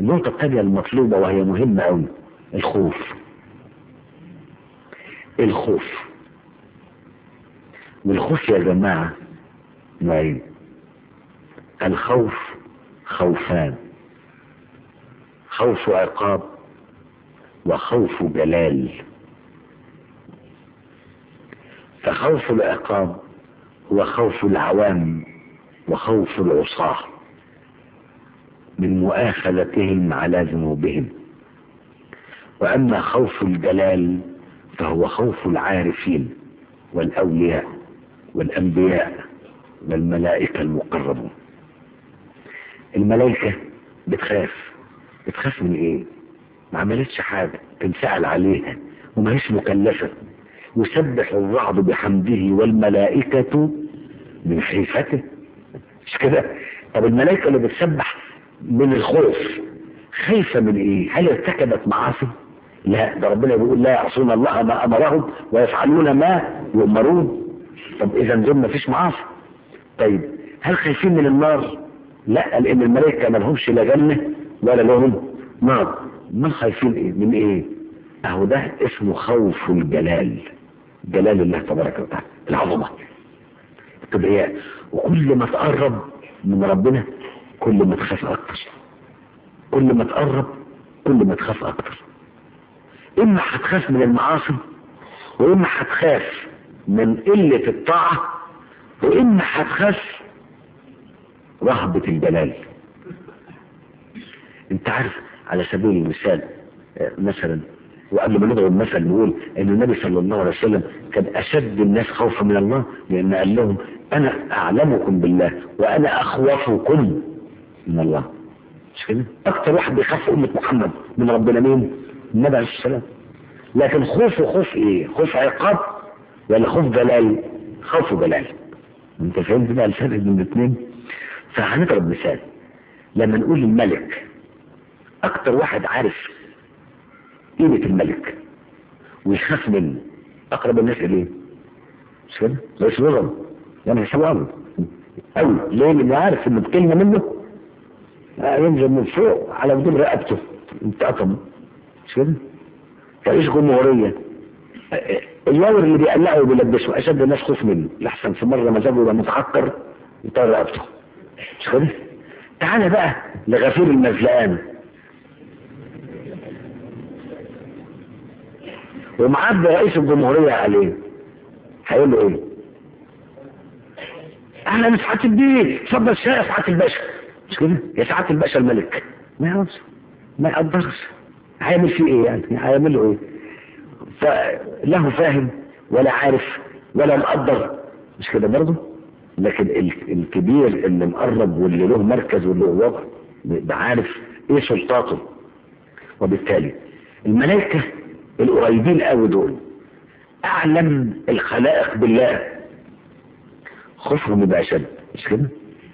النقطة الثانية المطلوبة وهي مهمة أوي الخوف الخوف والخوف يا جماعة نوعين الخوف خوفان خوف عقاب وخوف جلال فخوف العقاب هو خوف العوام وخوف العصاة من مؤاخذتهم على ذنوبهم وأما خوف الجلال فهو خوف العارفين والأولياء والأنبياء والملائكة المقربون الملائكة بتخاف بتخاف من ايه ما عملتش حاجة تنسأل عليها وما هيش مكلفة يسبح الرعد بحمده والملائكة من خيفته مش كده طب الملائكة اللي بتسبح من الخوف خايفة من ايه هل ارتكبت معاصي لا ده ربنا بيقول لا يعصون الله ما امرهم ويفعلون ما يؤمرون طب اذا دول ما فيش معاصي طيب هل خايفين من النار لا لان الملائكة ما لهمش لا جنة ولا لهم نار ما خايفين ايه من ايه اهو ده اسمه خوف الجلال جلال الله تبارك وتعالى العظمة الكبرياء وكل ما تقرب من ربنا كل ما تخاف اكتر كل ما تقرب كل ما تخاف اكتر اما هتخاف من المعاصي واما هتخاف من قلة الطاعة واما هتخاف رهبة الجلال انت عارف على سبيل المثال مثلا وقبل ما نضرب المثل نقول ان النبي صلى الله عليه وسلم كان اشد الناس خوفا من الله لان قال لهم انا اعلمكم بالله وانا اخوفكم من الله مش كده اكتر واحد بيخاف امه محمد من ربنا مين النبي عليه السلام لكن خوفه خوف ايه خوف عقاب ولا خوف جلال خوف جلال انت فهمت بقى الفرق بين الاثنين فهنضرب مثال لما نقول الملك اكتر واحد عارف قيمة الملك ويخاف منه اقرب الناس اليه مش كده مش نظر يعني يحسبوا قوي قوي ليه لانه عارف ان بكلمة منه ينزل من فوق على بدون رقبته انتقم مش كده رئيس جمهورية اليور اللي بيقلعه وبيلبسه اشد الناس خوف منه لحسن في مرة مزاجه يبقى متعكر يطير رقبته مش كده تعالى بقى لغفير المزلقان ومعاد رئيس الجمهورية عليه هيقول له ايه اهلا يا سعاده الدين اتفضل شاي يا سعاده الباشا مش كده يا سعاده الباشا الملك ما يعرفش ما يقدرش هيعمل فيه ايه يعني هيعمل له ايه فله فاهم ولا عارف ولا مقدر مش كده برضه لكن الكبير اللي مقرب واللي له مركز واللي له وضع ده عارف ايه سلطاته وبالتالي الملائكه القريبين قوي دول اعلم الخلائق بالله خوفهم يبقى اشد مش كده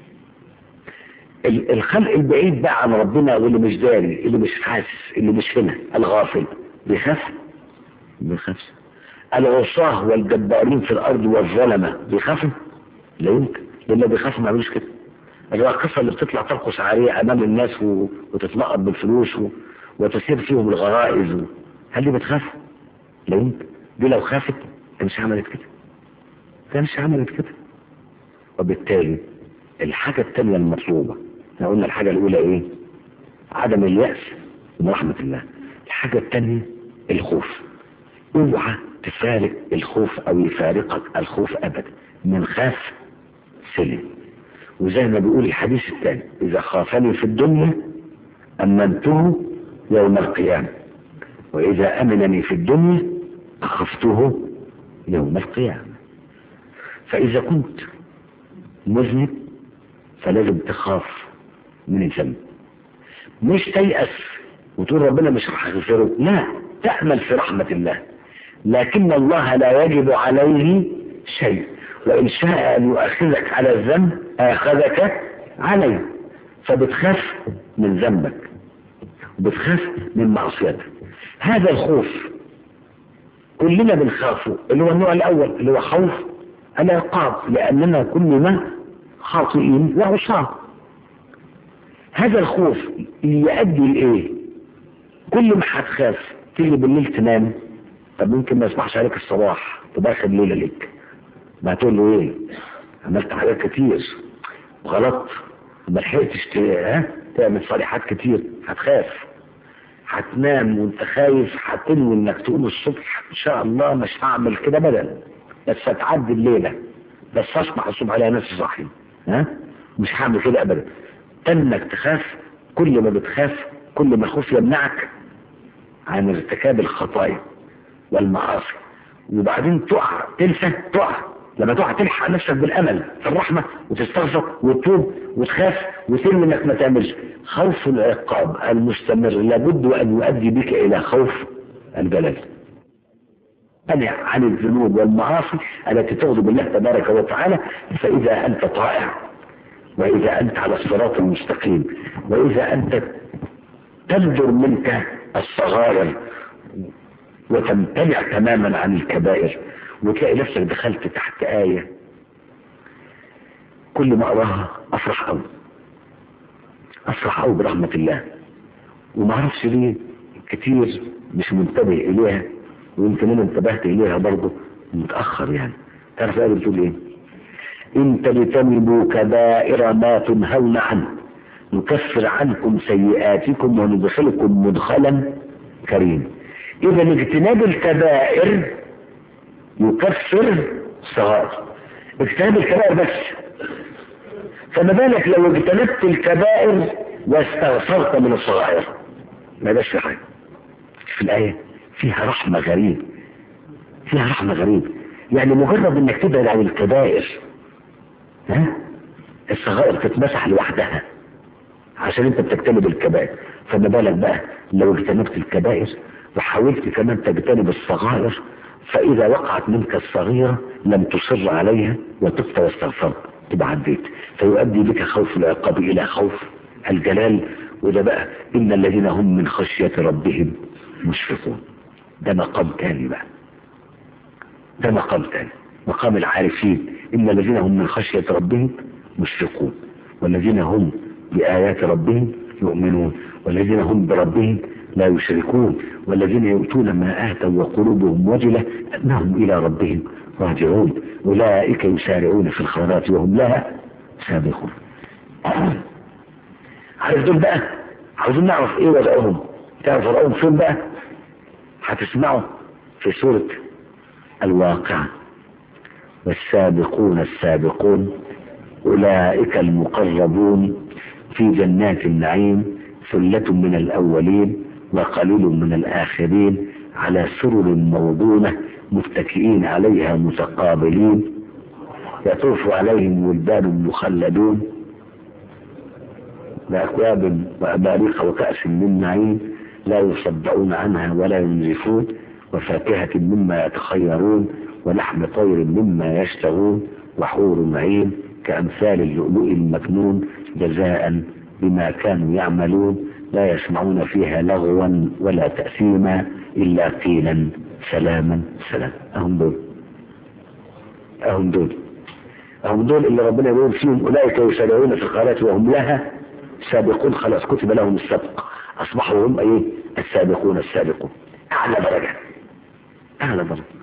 الخلق البعيد بقى عن ربنا واللي مش داري اللي مش حاسس اللي مش هنا الغافل بيخاف بيخافش العصاه والجبارين في الارض والظلمه بيخافوا لا يمكن لان بيخافوا ما يعملوش كده الراقصه اللي بتطلع ترقص عاريه امام الناس و... وتتنقط بالفلوس و... وتسير فيهم الغرائز و... هل دي بتخاف لا يمكن دي لو خافت مش عملت كده كانش عملت كده وبالتالي الحاجة التانية المطلوبة احنا قلنا الحاجة الأولى إيه عدم اليأس من رحمة الله الحاجة التانية الخوف اوعى تفارق الخوف أو يفارقك الخوف أبدا من خاف سلم وزي ما بيقول الحديث الثاني إذا خافني في الدنيا أمنته يوم القيامة وإذا أمنني في الدنيا أخفته يوم القيامة فإذا كنت مذنب فلازم تخاف من الذنب مش تيأس وتقول ربنا مش راح يغفره لا تأمل في رحمة الله لكن الله لا يجب عليه شيء وإن شاء أن يؤخذك على الذنب أخذك عليه فبتخاف من ذنبك وبتخاف من معصيتك هذا الخوف كلنا بنخافه اللي هو النوع الأول اللي هو خوف العقاب لأننا كلنا خاطئين وعصاة هذا الخوف يؤدي لايه كل ما هتخاف تيجي بالليل تنام طب ممكن ما يصبحش عليك الصباح تبقى اخر ليله ليك ما تقول له ايه عملت حاجات كتير وغلط ما لحقتش ت- ها تعمل صالحات كتير هتخاف هتنام وانت خايف هتنوي انك تقوم الصبح ان شاء الله مش هعمل كده ابدا بس هتعدي الليله بس اصبح الصبح عليها نفسي صاحي ها مش هعمل كده ابدا انك تخاف كل ما بتخاف كل ما الخوف يمنعك عن ارتكاب الخطايا والمعاصي وبعدين تقع تنسى تقع لما تقع تلحق نفسك بالامل في الرحمه وتستغفر وتتوب وتخاف وترمي انك ما تعملش خوف العقاب المستمر لابد ان يؤدي بك الى خوف الجلال أنع عن الذنوب والمعاصي التي تغضب الله تبارك وتعالى فإذا أنت طائع وإذا أنت على الصراط المستقيم وإذا أنت تبدر منك الصغائر وتمتنع تماما عن الكبائر وتلاقي نفسك دخلت تحت آية كل ما أراها أفرح أوي أفرح أوي برحمة الله وما أعرفش ليه كتير مش منتبه إليها ويمكن أنا انتبهت إليها برضه متأخر يعني تعرف الآية بتقول إيه؟ إن تجتنبوا كبائر ما تنهون عنه نكفر عنكم سيئاتكم وندخلكم مدخلا كريما إذا اجتناب الكبائر يكفر الصغائر اجتناب الكبائر بس فما بالك لو اجتنبت الكبائر واستغفرت من الصغائر ما ده في حاجه في الآية فيها رحمة غريب فيها رحمة غريب يعني مجرد انك تبعد عن الكبائر ها الصغائر تتمسح لوحدها عشان انت بتجتنب الكبائر فما بالك بقى لو اجتنبت الكبائر وحاولت كمان تجتنب الصغائر فإذا وقعت منك الصغيرة لم تصر عليها وتبت واستغفرت تبقى عديت فيؤدي بك خوف العقاب إلى خوف الجلال وده بقى إن الذين هم من خشية ربهم مشفقون ده مقام تاني بقى ده مقام تاني مقام العارفين إن الذين هم من خشية ربهم مشفقون والذين هم بآيات ربهم يؤمنون والذين هم بربهم لا يشركون والذين يؤتون ما آتوا وقلوبهم وجلة أنهم إلى ربهم راجعون أولئك يسارعون في الخيرات وهم لها سابقون عارف دول بقى عاوزين نعرف ايه وضعهم تعرف وضعهم فين بقى هتسمعوا في سورة الواقع والسابقون السابقون أولئك المقربون في جنات النعيم ثلة من الأولين وقليل من الآخرين على سرر موضونة متكئين عليها متقابلين يطوف عليهم ولدان مخلدون بأكواب وأباريق وكأس من معين لا يصدعون عنها ولا ينزفون وفاكهة مما يتخيرون ولحم طير مما يشتهون وحور عين كأمثال اللؤلؤ المكنون جزاء بما كانوا يعملون لا يسمعون فيها لغوا ولا تأثيما إلا قيلا سلاما سلام أهم دول أهم دول أهم دول اللي ربنا يقول فيهم أولئك يسارعون في الخيرات وهم لها سابقون خلاص كتب لهم السبق أصبحوا هم إيه السابقون السابقون أعلى درجة أعلى درجة